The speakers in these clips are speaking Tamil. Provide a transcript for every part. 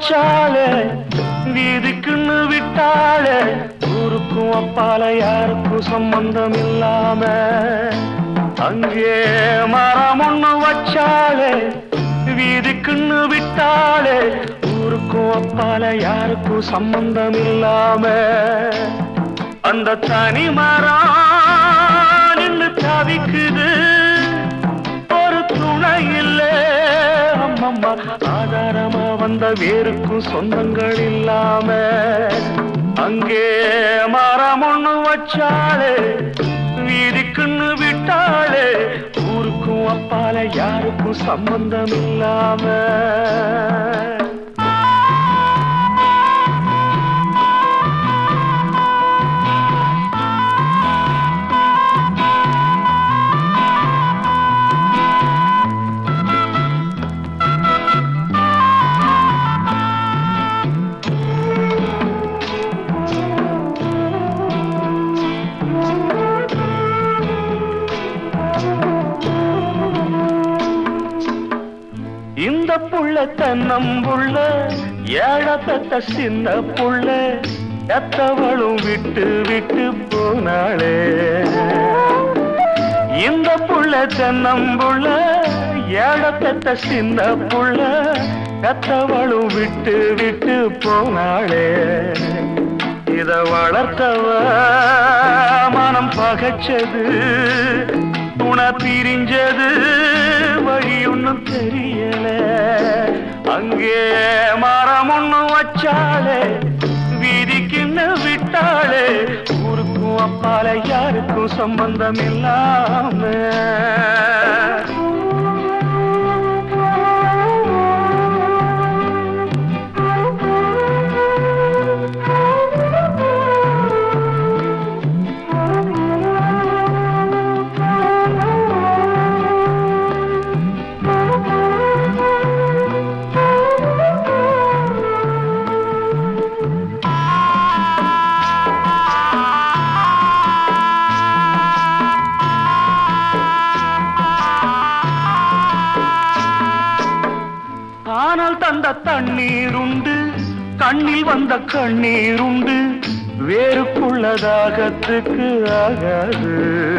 வச்சாலே வீதிக்குன்னு விட்டாலே ஊருக்கும் அப்பால யாருக்கும் சம்பந்தம் இல்லாம அங்கே மரம் ஒண்ணு வச்சாலே வீதிக்குன்னு விட்டாலே ஊருக்கும் அப்பால யாருக்கும் சம்பந்தம் இல்லாம அந்த தனி மரம் நின்னு தவிக்குது ஒரு துணை இல்லை அம்மம்மா ஆதாரமா வந்த வேருக்கும் சொந்தங்கள் இல்லாம அங்கே மரம் ஒண்ணு வச்சாலே வீதிக்குன்னு விட்டாலே ஊருக்கும் அப்பால யாருக்கும் சம்பந்தம் இல்லாம இந்த புள்ள தன்னம்புள்ள ஏழப்பட்ட சின்ன புள்ள எத்தவளும் விட்டு விட்டு போனாளே இந்த புள்ள தென்னம்புள்ள ஏழப்பட்ட சின்ன புள்ள எத்தவளும் விட்டு விட்டு போனாளே இத வளர்த்தவ மனம் பகைச்சது துணை பிரிஞ்சது வழி ஒண்ணும் தெரியல அங்கே மரம் ஒண்ணும் வச்சாலே வீதிக்குன்னு விட்டாளே ஊருக்கும் அப்பால யாருக்கும் சம்பந்தம் இல்லாம காணல் தந்த தண்ணீர் உண்டு கண்ணில் வந்த கண்ணீர் உண்டு வேறுக்குள்ள தாகத்துக்கு ஆகாது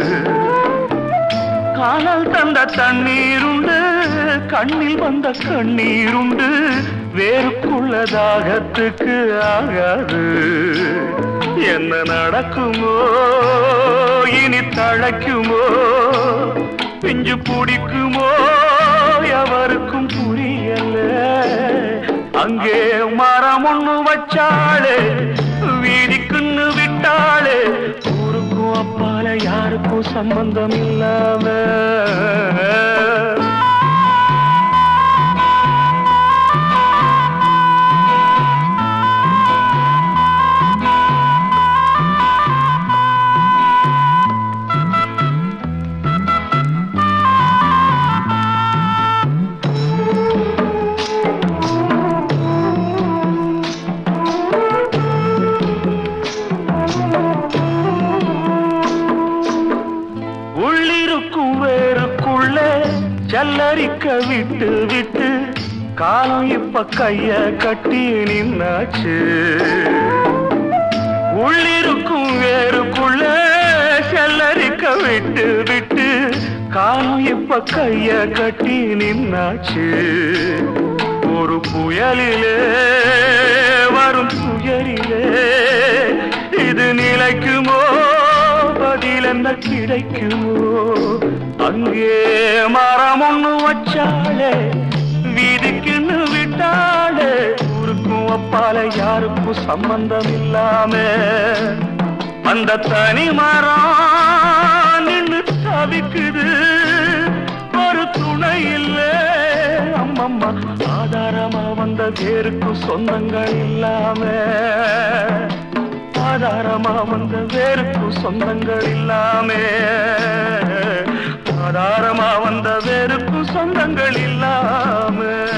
காணல் தந்த தண்ணீர் உண்டு கண்ணில் வந்த கண்ணீர் உண்டு வேறுக்குள்ள தாகத்துக்கு ஆகாது என்ன நடக்குமோ இனி தழைக்குமோ பிஞ்சு பிடிக்குமோ எவருக்கும் புரியல அங்கே மரம் ஒண்ணு வச்சாளே வீதிக்குன்னு விட்டாளே ஊருக்கும் அப்பால யாருக்கும் சம்பந்தம் இல்லாம உள்ளிருக்கும் வேருக்குள்ள செல்லரிக்க விட்டு விட்டு காலம் இப்ப கைய கட்டி நின்னாச்சு உள்ளிருக்கும் வேருக்குள்ள செல்லரிக்க விட்டு விட்டு காலம் இப்ப கைய கட்டி நின்னாச்சு ஒரு புயலிலே வரும் துயரிலே இது நிலைக்குமோ பதில் என்ன கிடைக்குமோ அங்கே மரம் ஒண்ணு வச்சாலே வீதிக்குன்னு விட்டாலே ஊருக்கும் அப்பால யாருக்கும் சம்பந்தம் இல்லாம அந்த தனி மரம் நின்னு தவிக்குது ஒரு துணை இல்லை அம்மம்மா ஆதாரமா வந்த வேருக்கும் சொந்தங்கள் இல்லாம ஆதாரமா வந்த வேருக்கும் சொந்தங்கள் இல்லாமே ஆதாரமா வந்த வேருக்கும் சொந்தங்கள் இல்லாம